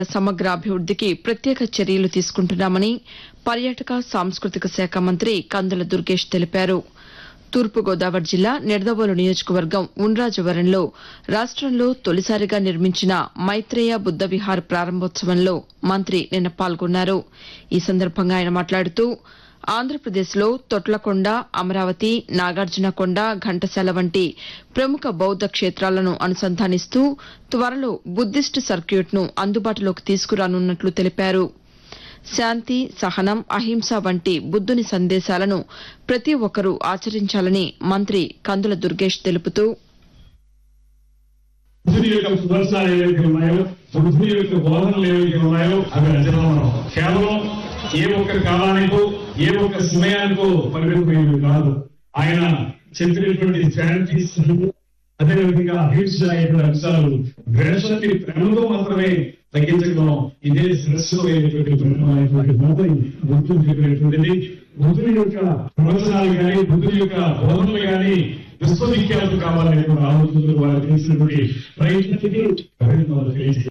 సమగ్ర అభివృద్దికి ప్రత్యేక చర్యలు తీసుకుంటున్నామని పర్యాటక సాంస్కృతిక శాఖ మంత్రి కందుల దుర్గేష్ తెలిపారు తూర్పుగోదావరి జిల్లా నిడదవోలు నియోజకవర్గం ఉండ్రాజవరంలో రాష్టంలో తొలిసారిగా నిర్మించిన మైత్రేయ బుద్ద విహార్ ప్రారంభోత్సవంలో మంత్రి నిన్న పాల్గొన్నారు ఈ సందర్భంగా ఆయన మాట్లాడుతూ ఆంధ్రప్రదేశ్లో తొట్లకొండ అమరావతి నాగార్జునకొండ ఘంటసాల వంటి ప్రముఖ బౌద్ద క్షేత్రాలను అనుసంధానిస్తూ త్వరలో బుద్దిస్ట్ సర్క్యూట్ను అందుబాటులోకి తీసుకురానున్నట్లు తెలిపారు శాంతి సహనం అహింస వంటి బుద్దుని సందేశాలను ప్రతి ఒక్కరూ ఆచరించాలని మంత్రి కందుల దుర్గేష్ తెలుపుతూ బుద్ధుని యొక్క సుదర్శనాలు ఏవైతే ఉన్నాయో బుద్ధుని యొక్క బోధనలు ఏవైతే ఉన్నాయో అవి అజరామరం కేవలం ఏ ఒక్క కాలానికో ఏ ఒక్క సమయానికో పరిమితమైనవి కాదు ఆయన చెప్పినటువంటి స్ట్రాటజీస్ అదేవిధంగా అహింస అయినటువంటి అంశాలు ద్వేషాన్ని ప్రేమతో మాత్రమే తగ్గించడం ఇదే శ్రేష్టమైనటువంటి ప్రధానమైనటువంటి మాట బుద్ధుడు చెప్పినటువంటిది బుద్ధుని యొక్క ప్రవచనాలు కానీ బుద్ధుని యొక్క బోధనలు కానీ విశ్వవిఖ్యాతం కావాలని కూడా ఆలోచనలు వారు చేసినటువంటి ప్రయత్నానికి అభినందనలు తెలియజేయాలి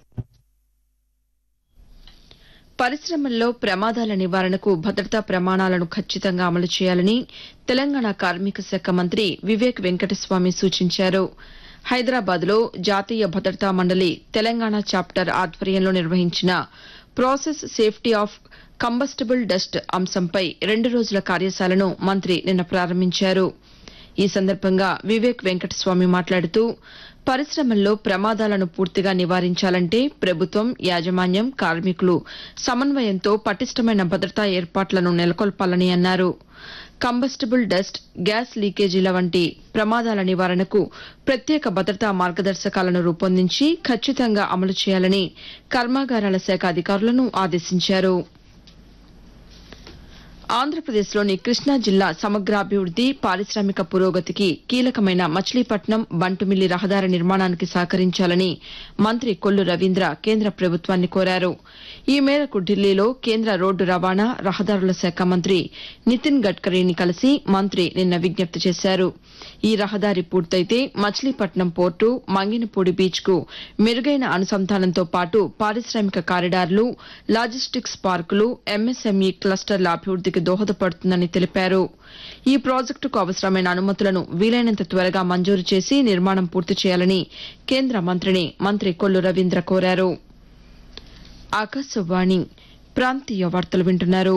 పరిశ్రమల్లో ప్రమాదాల నివారణకు భద్రతా ప్రమాణాలను ఖచ్చితంగా అమలు చేయాలని తెలంగాణ కార్మిక శాఖ మంత్రి వివేక్ వెంకటస్వామి సూచించారు హైదరాబాద్లో జాతీయ భద్రతా మండలి తెలంగాణ చాప్టర్ ఆధ్వర్యంలో నిర్వహించిన process safety of combustible dust అంశంపై రెండు రోజుల కార్యశాలను మంత్రి నిన్న ప్రారంభించారు ఈ సందర్భంగా వివేక్ వెంకటస్వామి మాట్లాడుతూ పరిశ్రమల్లో ప్రమాదాలను పూర్తిగా నివారించాలంటే ప్రభుత్వం యాజమాన్యం కార్మికులు సమన్వయంతో పటిష్టమైన భద్రతా ఏర్పాట్లను నెలకొల్పాలని అన్నారు కంబస్టబుల్ డస్ట్ గ్యాస్ లీకేజీల వంటి ప్రమాదాల నివారణకు ప్రత్యేక భద్రతా మార్గదర్శకాలను రూపొందించి ఖచ్చితంగా అమలు చేయాలని కర్మాగారాల శాఖ అధికారులను ఆదేశించారు ఆంధ్రప్రదేశ్లోని కృష్ణా జిల్లా సమగ్రాభివృద్ది పారిశ్రామిక పురోగతికి కీలకమైన మచిలీపట్నం బంటుమిల్లి రహదారి నిర్మాణానికి సహకరించాలని మంత్రి కొల్లు రవీంద్ర కేంద్ర ప్రభుత్వాన్ని కోరారు ఈ మేరకు ఢిల్లీలో కేంద్ర రోడ్డు రవాణా రహదారుల శాఖ మంత్రి నితిన్ గడ్కరీని కలిసి మంత్రి నిన్న విజ్ఞప్తి చేశారు ఈ రహదారి పూర్తయితే మచిలీపట్నం పోర్టు మంగినపూడి బీచ్కు మెరుగైన అనుసంధానంతో పాటు పారిశ్రామిక కారిడార్లు లాజిస్టిక్స్ పార్కులు ఎంఎస్ఎంఈ క్లస్టర్ల అభివృద్దికి దోహదపడుతుందని తెలిపారు ఈ ప్రాజెక్టుకు అవసరమైన అనుమతులను వీలైనంత త్వరగా మంజూరు చేసి నిర్మాణం పూర్తి చేయాలని కేంద్ర మంత్రిని మంత్రి కొల్లు రవీంద్ర కోరారు ఆకాశవాణి ప్రాంతీయ వార్తలు వింటున్నారు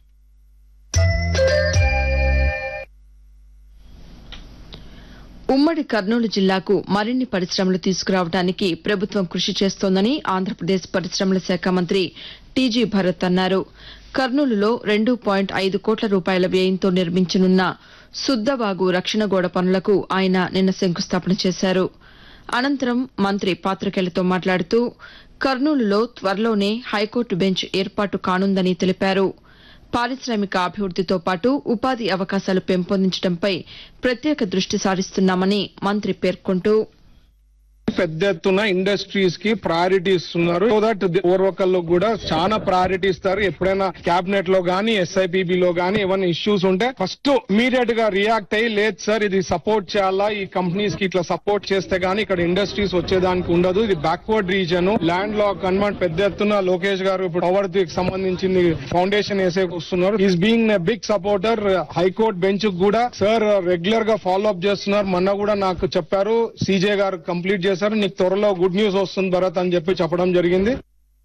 ఉమ్మడి కర్నూలు జిల్లాకు మరిన్ని పరిశ్రమలు తీసుకురావడానికి ప్రభుత్వం కృషి చేస్తోందని ఆంధ్రప్రదేశ్ పరిశ్రమల శాఖ మంత్రి టీజీ భరత్ అన్నారు కర్నూలులో రెండు పాయింట్ ఐదు కోట్ల రూపాయల వ్యయంతో నిర్మించనున్న సుద్దవాగు రక్షణ గోడ పనులకు ఆయన నిన్న శంకుస్థాపన చేశారు అనంతరం మంత్రి పాతికేయులతో మాట్లాడుతూ కర్నూలులో త్వరలోనే హైకోర్టు బెంచ్ ఏర్పాటు కానుందని తెలిపారు పారిశ్రామిక అభివృద్దితో పాటు ఉపాధి అవకాశాలు పెంపొందించడంపై ప్రత్యేక దృష్టి సారిస్తున్నామని మంత్రి పేర్కొంటూ పెద్ద ఎత్తున ఇండస్ట్రీస్ కి ప్రయారిటీ ఇస్తున్నారు సో దట్ ఓర్వకల్లో కూడా చాలా ప్రయారిటీ ఇస్తారు ఎప్పుడైనా క్యాబినెట్ లో గానీ ఎస్ఐపిబి లో గానీ ఏమైనా ఇష్యూస్ ఉంటే ఫస్ట్ ఇమీడియట్ గా రియాక్ట్ అయ్యి లేదు సార్ ఇది సపోర్ట్ చేయాలా ఈ కంపెనీస్ కి ఇట్లా సపోర్ట్ చేస్తే గానీ ఇక్కడ ఇండస్ట్రీస్ వచ్చేదానికి ఉండదు ఇది బ్యాక్వర్డ్ రీజన్ ల్యాండ్ లా కన్వర్ట్ పెద్ద ఎత్తున లోకేష్ గారు ఇప్పుడు పవర్ కి సంబంధించింది ఫౌండేషన్ వేసే వస్తున్నారు is being big supporter high court bench కూడా సార్ రెగ్యులర్ గా ఫాలో అప్ చేస్తున్నారు మొన్న కూడా నాకు చెప్పారు సీజే గారు కంప్లీట్ చేశారు నీకు త్వరలో గుడ్ న్యూస్ వస్తుంది భరత్ అని చెప్పి చెప్పడం జరిగింది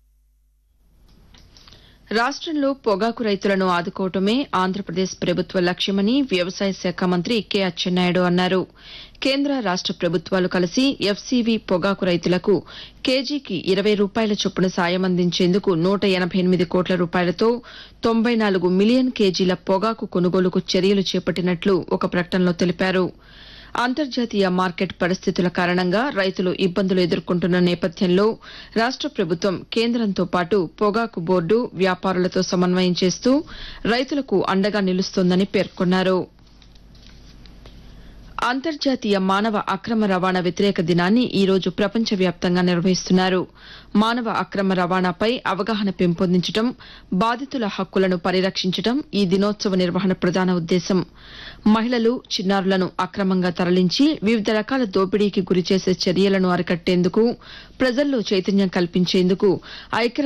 రాష్టంలో పొగాకు రైతులను ఆదుకోవటమే ఆంధ్రప్రదేశ్ ప్రభుత్వ లక్ష్యమని వ్యవసాయ శాఖ మంత్రి కె అచ్చెన్నాయుడు అన్నారు కేంద్ర రాష్ట ప్రభుత్వాలు కలిసి ఎఫ్సీవీ పొగాకు రైతులకు కేజీకి ఇరవై రూపాయల చొప్పున సాయం అందించేందుకు నూట ఎనబై ఎనిమిది కోట్ల రూపాయలతో తొంభై నాలుగు మిలియన్ కేజీల పొగాకు కొనుగోలుకు చర్యలు చేపట్టినట్లు ఒక ప్రకటనలో తెలిపారు అంతర్జాతీయ మార్కెట్ పరిస్థితుల కారణంగా రైతులు ఇబ్బందులు ఎదుర్కొంటున్న నేపథ్యంలో రాష్ట ప్రభుత్వం కేంద్రంతో పాటు పొగాకు బోర్డు వ్యాపారులతో సమన్వయం చేస్తూ రైతులకు అండగా నిలుస్తోందని పేర్కొన్నారు అంతర్జాతీయ మానవ అక్రమ రవాణా వ్యతిరేక దినాన్ని ఈ రోజు ప్రపంచవ్యాప్తంగా నిర్వహిస్తున్నారు మానవ అక్రమ రవాణాపై అవగాహన పెంపొందించడం బాధితుల హక్కులను పరిరక్షించడం ఈ దినోత్సవ నిర్వహణ ప్రధాన ఉద్దేశం మహిళలు చిన్నారులను అక్రమంగా తరలించి వివిధ రకాల దోపిడీకి గురిచేసే చర్యలను అరికట్టేందుకు ప్రజల్లో చైతన్యం కల్పించేందుకు ఐక్య